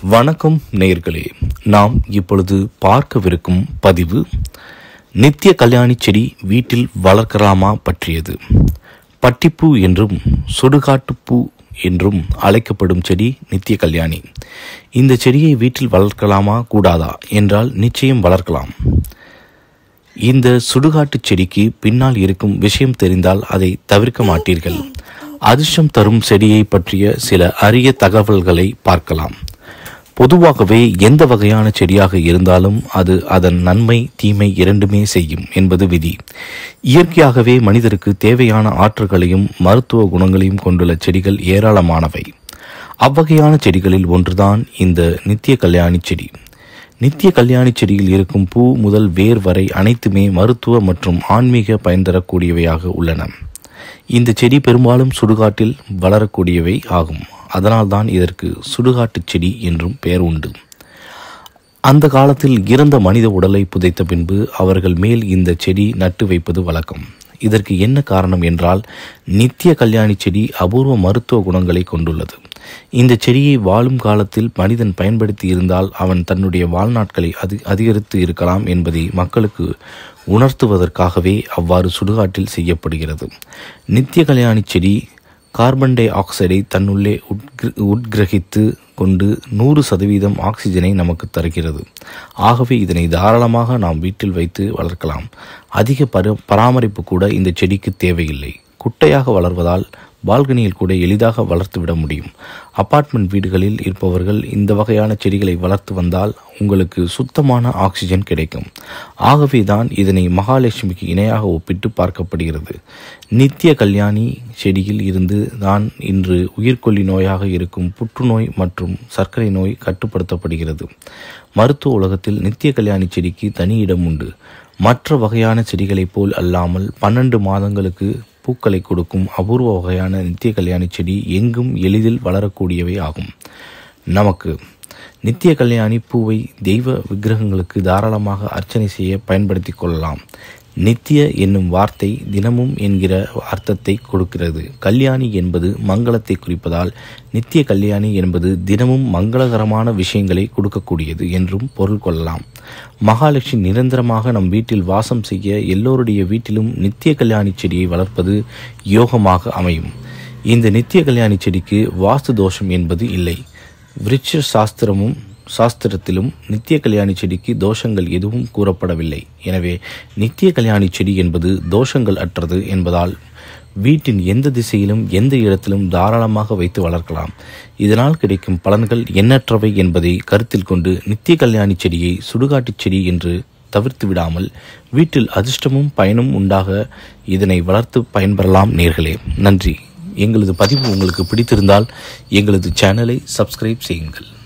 வணக்கம் நேயர்களே நாம் இப்பொழுது பார்க்கவிருக்கும் பதிவு நித்திய கல்யாணி செடி வீட்டில் வளர்க்கலாமா பற்றியது பட்டிப்பூ என்றும் சுடுகாட்டுப்பூ என்றும் அழைக்கப்படும் செடி நித்திய கல்யாணி இந்த செடியை வீட்டில் வளர்க்கலாமா கூடாதா என்றால் நிச்சயம் வளர்க்கலாம் இந்த சுடுகாட்டு செடிக்கு பின்னால் இருக்கும் விஷயம் தெரிந்தால் அதை தவிர்க்க மாட்டீர்கள் அதிர்ஷ்டம் தரும் செடியை பற்றிய சில அரிய தகவல்களை பார்க்கலாம் பொதுவாகவே எந்த வகையான செடியாக இருந்தாலும் அது அதன் நன்மை தீமை இரண்டுமே செய்யும் என்பது விதி இயற்கையாகவே மனிதருக்கு தேவையான ஆற்றல்களையும் மருத்துவ குணங்களையும் கொண்டுள்ள செடிகள் ஏராளமானவை அவ்வகையான செடிகளில் ஒன்றுதான் இந்த நித்திய கல்யாணி செடி நித்திய கல்யாணி செடியில் இருக்கும் பூ முதல் வேர் வரை அனைத்துமே மருத்துவ மற்றும் ஆன்மீக பயன் தரக்கூடியவையாக உள்ளன இந்த செடி பெரும்பாலும் சுடுகாட்டில் வளரக்கூடியவை ஆகும் அதனால்தான் இதற்கு சுடுகாட்டு செடி என்றும் பெயர் உண்டு அந்த காலத்தில் இறந்த மனித உடலை புதைத்த பின்பு அவர்கள் மேல் இந்த செடி நட்டு வைப்பது வழக்கம் இதற்கு என்ன காரணம் என்றால் நித்திய கல்யாணி செடி அபூர்வ மருத்துவ குணங்களை கொண்டுள்ளது இந்த செடியை வாழும் காலத்தில் மனிதன் பயன்படுத்தி இருந்தால் அவன் தன்னுடைய வாழ்நாட்களை அதி அதிகரித்து இருக்கலாம் என்பதை மக்களுக்கு உணர்த்துவதற்காகவே அவ்வாறு சுடுகாட்டில் செய்யப்படுகிறது நித்திய கல்யாணி செடி கார்பன் டை ஆக்சைடை தன்னுள்ளே உட்கிர உட்கிரகித்து கொண்டு நூறு சதவீதம் ஆக்சிஜனை நமக்கு தருகிறது ஆகவே இதனை தாராளமாக நாம் வீட்டில் வைத்து வளர்க்கலாம் அதிக பரு பராமரிப்பு கூட இந்த செடிக்கு தேவையில்லை குட்டையாக வளர்வதால் பால்கனியில் கூட எளிதாக வளர்த்து விட முடியும் அபார்ட்மெண்ட் வீடுகளில் இருப்பவர்கள் இந்த வகையான செடிகளை வளர்த்து வந்தால் உங்களுக்கு சுத்தமான ஆக்சிஜன் கிடைக்கும் ஆகவே தான் இதனை மகாலட்சுமிக்கு இணையாக ஒப்பிட்டு பார்க்கப்படுகிறது நித்திய கல்யாணி செடியில் இருந்து தான் இன்று உயிர்கொல்லி நோயாக இருக்கும் புற்றுநோய் மற்றும் சர்க்கரை நோய் கட்டுப்படுத்தப்படுகிறது மருத்துவ உலகத்தில் நித்திய கல்யாணி செடிக்கு தனி இடம் உண்டு மற்ற வகையான செடிகளைப் போல் அல்லாமல் பன்னெண்டு மாதங்களுக்கு பூக்களை கொடுக்கும் அபூர்வ வகையான நித்திய கல்யாணி செடி எங்கும் எளிதில் வளரக்கூடியவை ஆகும் நமக்கு நித்திய கல்யாணி பூவை தெய்வ விக்கிரகங்களுக்கு தாராளமாக அர்ச்சனை செய்ய பயன்படுத்தி கொள்ளலாம் நித்திய என்னும் வார்த்தை தினமும் என்கிற அர்த்தத்தை கொடுக்கிறது கல்யாணி என்பது மங்களத்தை குறிப்பதால் நித்திய கல்யாணி என்பது தினமும் மங்களகரமான விஷயங்களை கொடுக்கக்கூடியது என்றும் பொருள் கொள்ளலாம் மகாலட்சுமி நிரந்தரமாக நம் வீட்டில் வாசம் செய்ய எல்லோருடைய வீட்டிலும் நித்திய கல்யாணி செடியை வளர்ப்பது யோகமாக அமையும் இந்த நித்திய கல்யாணி செடிக்கு வாஸ்து தோஷம் என்பது இல்லை விருட்ச சாஸ்திரமும் சாஸ்திரத்திலும் நித்திய கல்யாணி செடிக்கு தோஷங்கள் எதுவும் கூறப்படவில்லை எனவே நித்திய கல்யாணி செடி என்பது தோஷங்கள் அற்றது என்பதால் வீட்டின் எந்த திசையிலும் எந்த இடத்திலும் தாராளமாக வைத்து வளர்க்கலாம் இதனால் கிடைக்கும் பலன்கள் எண்ணற்றவை என்பதை கருத்தில் கொண்டு நித்திய கல்யாணி செடியை சுடுகாட்டுச் செடி என்று தவிர்த்து விடாமல் வீட்டில் அதிர்ஷ்டமும் பயனும் உண்டாக இதனை வளர்த்து பயன்பெறலாம் நேர்களே நன்றி எங்களது பதிவு உங்களுக்கு பிடித்திருந்தால் எங்களது சேனலை சப்ஸ்கிரைப் செய்யுங்கள்